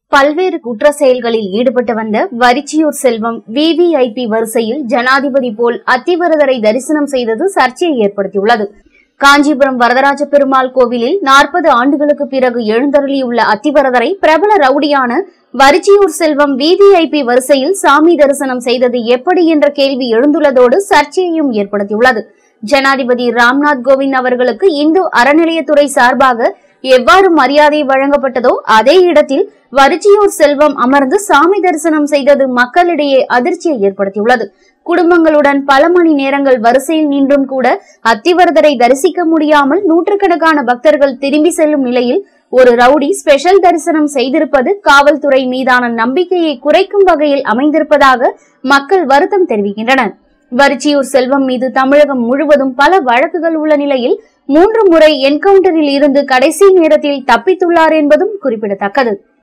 பல்வேறு குற்ற செயல்களில் ஈடுபட்டு வந்த வரிச்சியூர் செல்வம் விவிஐபி வரிசையில் ஜனாதிபதி போல் அத்திவரதரை தரிசனம் செய்தது சர்ச்சையை ஏற்படுத்தியுள்ளது காஞ்சிபுரம் வரதராஜ பெருமாள் கோவிலில் நாற்பது ஆண்டுகளுக்கு பிறகு எழுந்தருளியுள்ள அத்திவரதரை பிரபல ரவுடியான வரிச்சியூர் செல்வம் விவிஐபி வரிசையில் சாமி தரிசனம் செய்தது எப்படி என்ற கேள்வி எழுந்துள்ளதோடு சர்ச்சையையும் ஏற்படுத்தியுள்ளது ஜனாதிபதி ராம்நாத் கோவிந்த் அவர்களுக்கு இந்து அறநிலையத்துறை சார்பாக எவ்வாறு மரியாதை வழங்கப்பட்டதோ அதே இடத்தில் வரிச்சியூர் செல்வம் அமர்ந்து சாமி தரிசனம் செய்தது மக்களிடையே அதிர்ச்சியை ஏற்படுத்தியுள்ளது குடும்பங்களுடன் பல மணி நேரங்கள் வரிசையில் நின்றும் கூட அத்திவரதரை தரிசிக்க முடியாமல் நூற்றுக்கணக்கான பக்தர்கள் திரும்பி செல்லும் நிலையில் ஒரு ரவுடி ஸ்பெஷல் தரிசனம் செய்திருப்பது காவல்துறை மீதான நம்பிக்கையை குறைக்கும் வகையில் அமைந்திருப்பதாக மக்கள் வருத்தம் தெரிவிக்கின்றனர் வரிச்சியூர் செல்வம் மீது தமிழகம் முழுவதும் பல வழக்குகள் உள்ள நிலையில் மூன்று முறை என்கவுண்டரில் இருந்து கடைசி நேரத்தில் தப்பித்துள்ளார் என்பதும் குறிப்பிடத்தக்கது